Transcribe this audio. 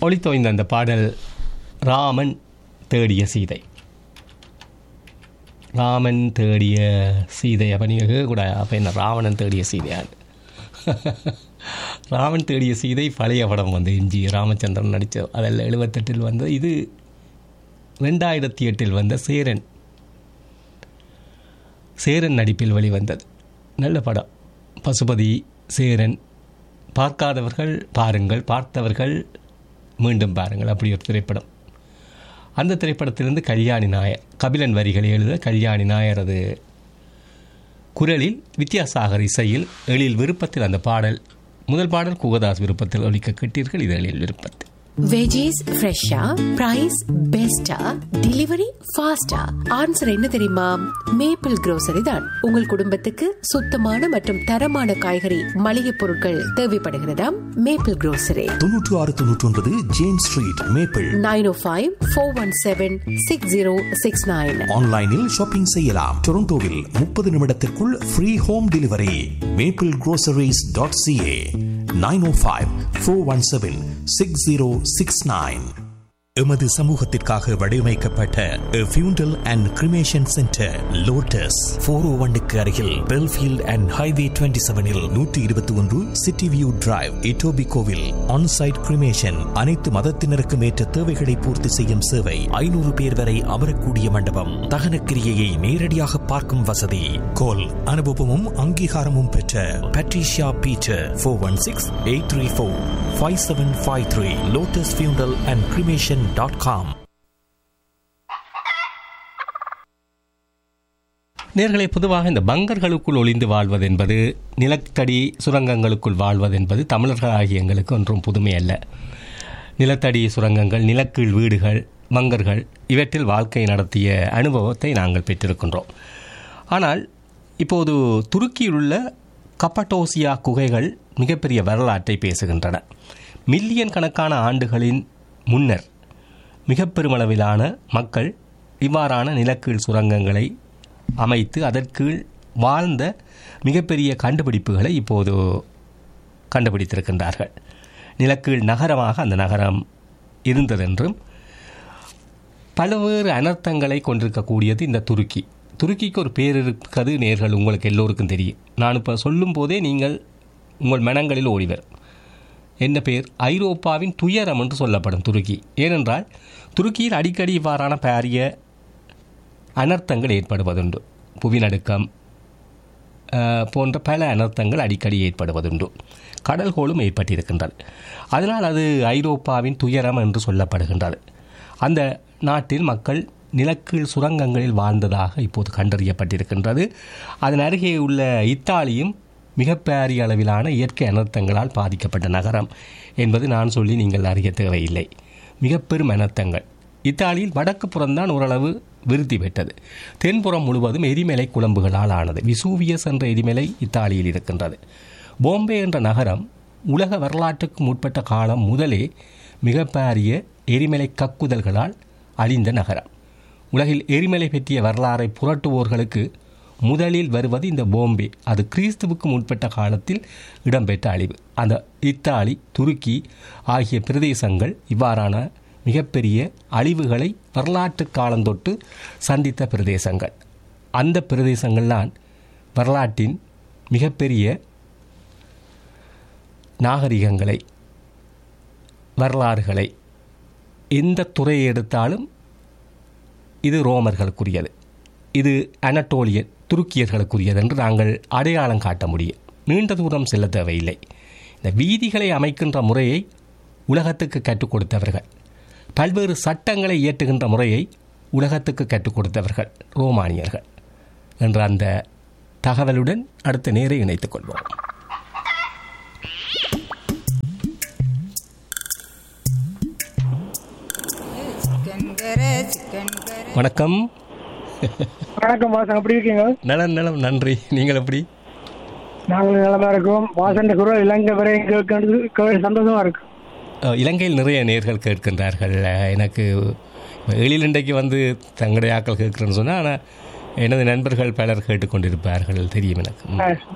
ஒளித்தோய்ந்த அந்த பாடல் ராமன் தேடிய சீதை ராமன் தேடிய சீதை அப்போ நீங்கள் கூட அப்போ என்ன ராவணன் தேடிய சீதையான் ராமன் தேடிய சீதை பழைய படம் வந்து எம்ஜி ராமச்சந்திரன் நடித்த அதில் எழுபத்தெட்டில் வந்த இது ரெண்டாயிரத்தி எட்டில் வந்த சேரன் சேரன் நடிப்பில் வெளிவந்தது நல்ல படம் பசுபதி சேரன் பார்க்காதவர்கள் பாருங்கள் பார்த்தவர்கள் மீண்டும் பாருங்கள் அப்படி ஒரு திரைப்படம் அந்த திரைப்படத்திலிருந்து கல்யாணி நாயர் கபிலன் வரிகளை எழுத கல்யாணி நாயர் அது குரலில் வித்யாசாகர் இசையில் எழில் விருப்பத்தில் அந்த பாடல் முதல் பாடல் குகதாஸ் விருப்பத்தில் ஒலிக்க கேட்டீர்கள் இது எழில் விருப்பத்தில் வெஜிஸ் ஃப்ரெஷ்ஷா பிரைஸ் பெஸ்டா டெலிவரி ஃபாஸ்டா ஆன்சர் என்ன தெரியுமா மேப்பிள் grocery தான் உங்கள் குடும்பத்துக்கு சுத்தமான மற்றும் தரமான காய்கறி மளிகை பொருட்கள் தேவைப்படுகிறதாம் மேப்பிள் grocery தொன்னூற்று ஆறு தொன்னூற்றி ஒன்பது James street Maple nine oh five four one seven six zero six nine ஆன்லைனில் ஷாப்பிங் செய்யலாம் டொரண்டோவில் முப்பது நிமிடத்திற்குள் free home delivery Maple groceries dot CA nine oh five four one seven six zero six nine எமது சமூகத்திற்காக வடிவமைக்கப்பட்ட funeral and cremation centre Lotus four oh ஒன்னுக்கு அருகில் பெல்ஃபீல்ட் அண்ட் ஹைவே டுவெண்ட்டி செவனில் நூற்றி இருபத்தி ஒன்று சிட்டி வியூ டிரைவ் இட்டோபி கோவில் ஆன்சைட் கிரிமேஷன் அனைத்து மதத்தினருக்கும் ஏற்ற தேவைகளை பூர்த்தி செய்யும் சேவை ஐநூறு பேர் வரை அமரக்கூடிய மண்டபம் தகன கிரியையை நேரடியாக பார்க்கும் வசதி கோல் அனுபவமும் அங்கீகாரமும் பெற்ற Patricia Peter four one six eight three four five seven five three Lotus Funeral and Cremation dot com நேர்களை பொதுவாக இந்த பங்கர்களுக்குள் ஒளிந்து வாழ்வது என்பது நிலத்தடி சுரங்கங்களுக்குள் வாழ்வது என்பது தமிழர்கள் ஆகிய எங்களுக்கு ஒன்றும் புதுமை அல்ல நிலத்தடி சுரங்கங்கள் நிலக்கீழ் வீடுகள் பங்கர்கள் இவற்றில் வாழ்க்கை நடத்திய அனுபவத்தை நாங்கள் பெற்றிருக்கின்றோம் ஆனால் இப்போது துருக்கியில் உள்ள கப்பட்டோசியா குகைகள் மிகப்பெரிய வரலாற்றை பேசுகின்றன மில்லியன் கணக்கான ஆண்டுகளின் முன்னர் மிக பெருமளவிலான மக்கள் இவ்வாறான நிலக்கீழ் சுரங்கங்களை அமைத்து அதற்கீழ் வாழ்ந்த மிகப்பெரிய கண்டுபிடிப்புகளை இப்போது கண்டுபிடித்திருக்கின்றார்கள் நிலக்கீழ் நகரமாக அந்த நகரம் இருந்ததென்றும் பல்வேறு அனர்த்தங்களை கொண்டிருக்கக்கூடியது இந்த துருக்கி துருக்கிக்கு ஒரு பேர் இருக்கிறது நேர்கள் உங்களுக்கு எல்லோருக்கும் தெரியும் நான் இப்போ சொல்லும் போதே நீங்கள் உங்கள் மனங்களில் ஓடிவர் என்ன பேர் ஐரோப்பாவின் துயரம் என்று சொல்லப்படும் துருக்கி ஏனென்றால் துருக்கியில் அடிக்கடி இவ்வாறான பாரிய அனர்த்தங்கள் ஏற்படுவதுண்டு புவிநடுக்கம் அஹ், போன்ற பல அனர்த்தங்கள் அடிக்கடி ஏற்படுவதுண்டு கடல்கோளும் ஏற்பட்டிருக்கின்றது அதனால் அது ஐரோப்பாவின் துயரம் என்று சொல்லப்படுகின்றது அந்த நாட்டில் மக்கள் நிலக்கீழ் சுரங்கங்களில் வாழ்ந்ததாக இப்போது கண்டறியப்பட்டிருக்கின்றது அதன் அருகே உள்ள இத்தாலியும் மிகப்பெரிய அளவிலான இயற்கை அனர்த்தங்களால் பாதிக்கப்பட்ட நகரம் என்பது நான் சொல்லி நீங்கள் அறிய தேவையில்லை மிக பெரும் அனர்த்தங்கள் இத்தாலியில் வடக்கு புறம்தான் ஓரளவு விருத்தி பெற்றது தென்புறம் முழுவதும் எரிமலை குழம்புகளால் ஆனது விசூவியஸ் என்ற எரிமலை இத்தாலியில் இருக்கின்றது பாம்பே என்ற நகரம் உலக வரலாற்றுக்கு முற்பட்ட காலம் முதலே மிகப்பெரிய எரிமலை கக்குதல்களால் அழிந்த நகரம் உலகில் எரிமலை பற்றிய வரலாறை புரட்டுவோர்களுக்கு முதலில் வருவது இந்த பாம்பே அது கிறிஸ்துவுக்கு முற்பட்ட காலத்தில் இடம்பெற்ற அழிவு அந்த இத்தாலி துருக்கி ஆகிய பிரதேசங்கள் இவ்வாறான மிகப்பெரிய அழிவுகளை வரலாற்று காலந்தொட்டு சந்தித்த பிரதேசங்கள் அந்த பிரதேசங்கள்தான் வரலாற்றின் மிகப்பெரிய நாகரிகங்களை வரலாறுகளை எந்த துறையை எடுத்தாலும் இது ரோமர்களுக்குரியது இது அனட்டோலியன் துருக்கியர்களுக்குரியது என்று நாங்கள் அடையாளம் காட்ட முடியும் நீண்ட தூரம் செல்ல தேவையில்லை இந்த வீதிகளை அமைக்கின்ற முறையை உலகத்துக்கு கற்றுக் கொடுத்தவர்கள் பல்வேறு சட்டங்களை இயற்றுகின்ற முறையை உலகத்துக்கு கற்றுக் கொடுத்தவர்கள் ரோமானியர்கள் என்ற அந்த தகவலுடன் அடுத்த நேரை இணைத்துக் கொள்வோம் வணக்கம் வணக்கம் வாசன் எப்படி இருக்கீங்க நலம் நலம் நன்றி நீங்கள் எப்படி நாங்களும் நலமா இருக்கோம் வாசன் குரல் இலங்கை வரை கேட்கறது கே- சந்தோஷமா இருக்கு அஹ், இலங்கையில் நிறைய நேர்கள் கேட்கின்றார்கள் அஹ், எனக்கு எழில் இன்றைக்கு வந்து தங்களுடைய ஆக்கள் கேட்குறேன்னு சொன்னால் ஆனால் எனது நண்பர்கள் பலர் கேட்டுக்கொண்டிருப்பார்கள் தெரியும் எனக்கு ம். அஹ்,